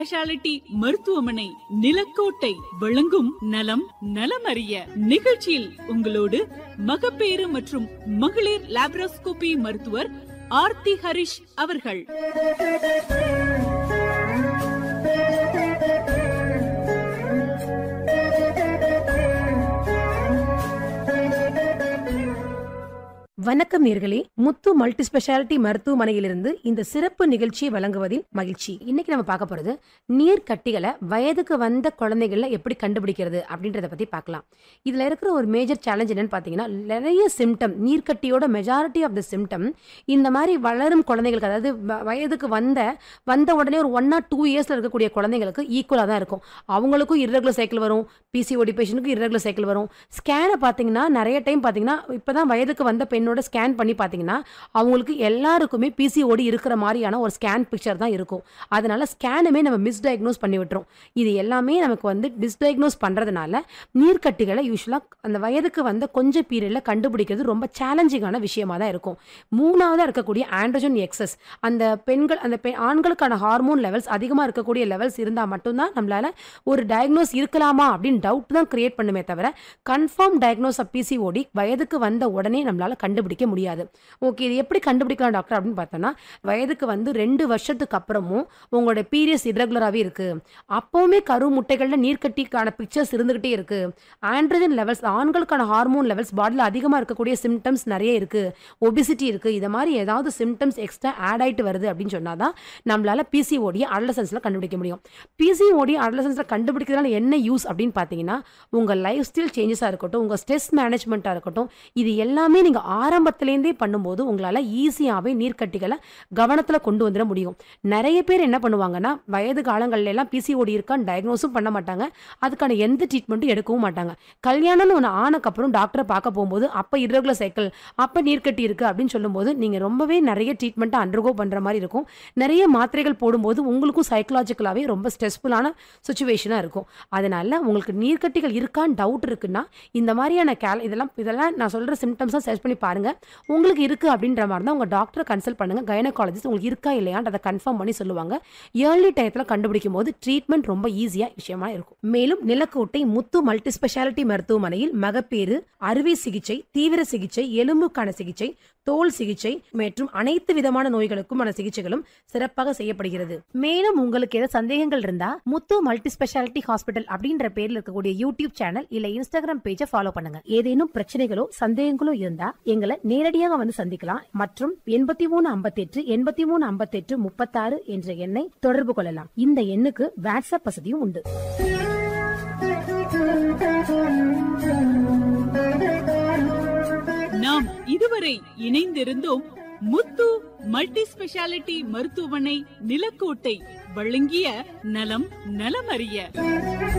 speciality மருத்துவமனை நிலக்கோட்டை வழங்கும் நலம் நலமறிய நிகழ்ச்சியில் உங்களோடு மகப்பேறு மற்றும் மகளிர் லாப்ரோஸ்கோபி மருத்துவர் ஆர்த்தி ஹரிஷ் அவர்கள் வணக்கம் நேர்களே முத்து மல்டி ஸ்பெஷாலிட்டி மருத்துவமனையிலிருந்து இந்த சிறப்பு நிகழ்ச்சியை வழங்குவதில் மகிழ்ச்சி இன்னைக்கு நம்ம பார்க்க போறது நீர் கட்டிகளை வயதுக்கு வந்த குழந்தைகள்ல எப்படி கண்டுபிடிக்கிறது அப்படின்றத பத்தி பார்க்கலாம் இதுல இருக்கிற ஒரு மேஜர் சேலஞ்ச் என்னன்னு பாத்தீங்கன்னா நிறைய சிம்டம் நீர்க்கட்டியோட மெஜாரிட்டி ஆஃப் த சிம்டம் இந்த மாதிரி வளரும் குழந்தைகளுக்கு அதாவது வ- வயதுக்கு வந்த வந்த உடனே ஒரு ஒன் ஆர் டூ இயர்ஸ்ல இருக்கக்கூடிய குழந்தைங்களுக்கு ஈக்குவலாக தான் இருக்கும் அவங்களுக்கும் irregular சைக்கிள் வரும் பிசிஓடி பேஷண்ட்டுக்கும் irregular சைக்கிள் வரும் ஸ்கேனை பார்த்தீங்கன்னா நிறைய டைம் பார்த்தீங்கன்னா இப்போ தான் வயதுக்கு வந்த பெண்ணோட ஸ்கேன் பண்ணி பார்த்தீங்கன்னா அவங்களுக்கு எல்லாருக்குமே பிசிஓடி இருக்கிற மாதிரியான ஒரு ஸ்கேன் பிக்சர் தான் இருக்கும் அதனால ஸ்கேனுமே நம்ம மிஸ்டயக்னோஸ் பண்ணி விட்டுரும் இது எல்லாமே நமக்கு வந்து மிஸ்டயக்னோஸ் பண்ணுறதுனால நீர்க்கட்டிகளை யூஸ்வலாக அந்த வயதுக்கு வந்த கொஞ்சம் பீரியடில் கண்டுபிடிக்கிறது ரொம்ப சேலஞ்சிங்கான விஷயமா தான் இருக்கும் மூணாவதாக இருக்கக்கூடிய ஆண்ட்ரோஜன் எக்ஸஸ் அந்த பெண்கள் அந்த பெ ஆண்களுக்கான ஹார்மோன் லெவல்ஸ் அதிகமாக இருக்கக்கூடிய லெவல்ஸ் இருந்தால் மட்டும்தான் நம்மளால ஒரு டயக்னோஸ் இருக்கலாமா அப்படின்னு டவுட் தான் கிரியேட் பண்ணுமே தவிர கன்ஃபார்ம் டயக்னோஸ் ஆஃப் பிசிஓடி வயதுக்கு வந்த உடனே நம்மளால கண்டுபிடிக்க முடியாது ஓகே இது எப்படி கண்டுபிடிக்கலாம் டாக்டர் அப்படின்னு பார்த்தோன்னா வயதுக்கு வந்து ரெண்டு வருஷத்துக்கு அப்புறமும் உங்களோட பீரியட்ஸ் இரெகுலராகவே இருக்கு அப்போவுமே கரு முட்டைகளில் நீர்க்கட்டிக்கான பிக்சர்ஸ் இருந்துகிட்டே இருக்கு ஆண்ட்ரஜன் லெவல்ஸ் ஆண்களுக்கான ஹார்மோன் லெவல்ஸ் பாடியில் அதிகமாக இருக்கக்கூடிய சிம்டம்ஸ் நிறைய இருக்கு ஒபிசிட்டி இருக்கு இது மாதிரி ஏதாவது சிம்டம்ஸ் எக்ஸ்ட்ரா ஆட் ஆயிட்டு வருது அப்படின்னு சொன்னாதான் நம்மளால பிசிஓடியை அடலசன்ஸில் கண்டுபிடிக்க முடியும் பிசிஓடி அடலசன்ஸில் கண்டுபிடிக்கிறதுனால என்ன யூஸ் அப்படின்னு பார்த்தீங்கன்னா உங்கள் லைஃப் ஸ்டைல் சேஞ்சஸாக இருக்கட்டும் உங்கள் ஸ்ட்ரெஸ் மேனேஜ்மெண்ட்டாக இருக்கட்டும் இது எல்லாமே நீங்கள் ஆரம்பத்துலேருந்தே பண்ணும்போது உங்களால் ஈஸியாகவே நீர்க்கட்டிகளை கவனத்தில் கொண்டு வந்துட முடியும் நிறைய பேர் என்ன பண்ணுவாங்கன்னா வயது காலங்கள்ல எல்லாம் பிசிஓடி இருக்கான்னு டயக்னோஸும் பண்ண மாட்டாங்க அதுக்கான எந்த ட்ரீட்மெண்ட்டும் எடுக்கவும் மாட்டாங்க கல்யாணம்னு ஒன்று ஆனக்கப்புறம் டாக்டரை பார்க்க போகும்போது அப்போ irregular சைக்கிள் அப்போ நீர்க்கட்டி இருக்குது அப்படின்னு சொல்லும்போது நீங்கள் ரொம்பவே நிறைய ட்ரீட்மெண்ட்டை அண்டர்கோ பண்ணுற மாதிரி இருக்கும் நிறைய மாத்திரைகள் போடும்போது உங்களுக்கும் சைக்கலாஜிக்கலாகவே ரொம்ப ஸ்ட்ரெஸ்ஃபுல்லான சுச்சுவேஷனாக இருக்கும் அதனால உங்களுக்கு நீர்க்கட்டிகள் இருக்கான்னு டவுட் இருக்குன்னா இந்த மாதிரியான கேல் இதெல்லாம் இதெல்லாம் நான் சொல்கிற சிம்டம்ஸாக சர்ச் பண்ணி பாருங்கள் உங்களுக்கு இருக்குது அப்படின்ற மாதிரி தான் உங்கள் டாக்டரை கன்சல்ட் பண்ணுங்கள் கைனகாலஜிஸ்ட் உங்களுக்கு இருக்கா இல்லையான்னு அதை கன்ஃபார்ம் பண்ணி சொல்லுவாங்க ஏர்லி டயத்தில் கண்டுபிடிக்கும் போது ட்ரீட்மெண்ட் ரொம்ப ஈஸியாக விஷயமா இருக்கும் மேலும் நிலக்கோட்டை முத்து மல்டி ஸ்பெஷாலிட்டி மருத்துவமனையில் மகப்பேறு அறுவை சிகிச்சை தீவிர சிகிச்சை எலும்புக்கான சிகிச்சை தோல் சிகிச்சை மற்றும் அனைத்து விதமான நோய்களுக்குமான சிகிச்சைகளும் சிறப்பாக செய்யப்படுகிறது மேலும் உங்களுக்கு ஏதாவது சந்தேகங்கள் இருந்தா முத்து மல்டி ஸ்பெஷாலிட்டி ஹாஸ்பிட்டல் அப்படின்ற பேர்ல இருக்கக்கூடிய யூடியூப் சேனல் இல்ல இன்ஸ்டாகிராம் பேஜை ஃபாலோ பண்ணுங்க ஏதேனும் பிரச்சனைகளோ சந்தேகங்களோ இருந்தா எங்களை நேரடியாக வந்து சந்திக்கலாம் மற்றும் எண்பத்தி மூணு ஐம்பத்தி எட்டு எண்பத்தி மூணு ஐம்பத்தி எட்டு முப்பத்தாறு என்ற எண்ணை தொடர்பு கொள்ளலாம் இந்த எண்ணுக்கு வாட்ஸ்அப் வசதியும் உண்டு நாம் இதுவரை இணைந்திருந்தோம் முத்து மல்டி ஸ்பெஷாலிட்டி மருத்துவமனை நிலக்கோட்டை வழங்கிய நலம் நலமறிய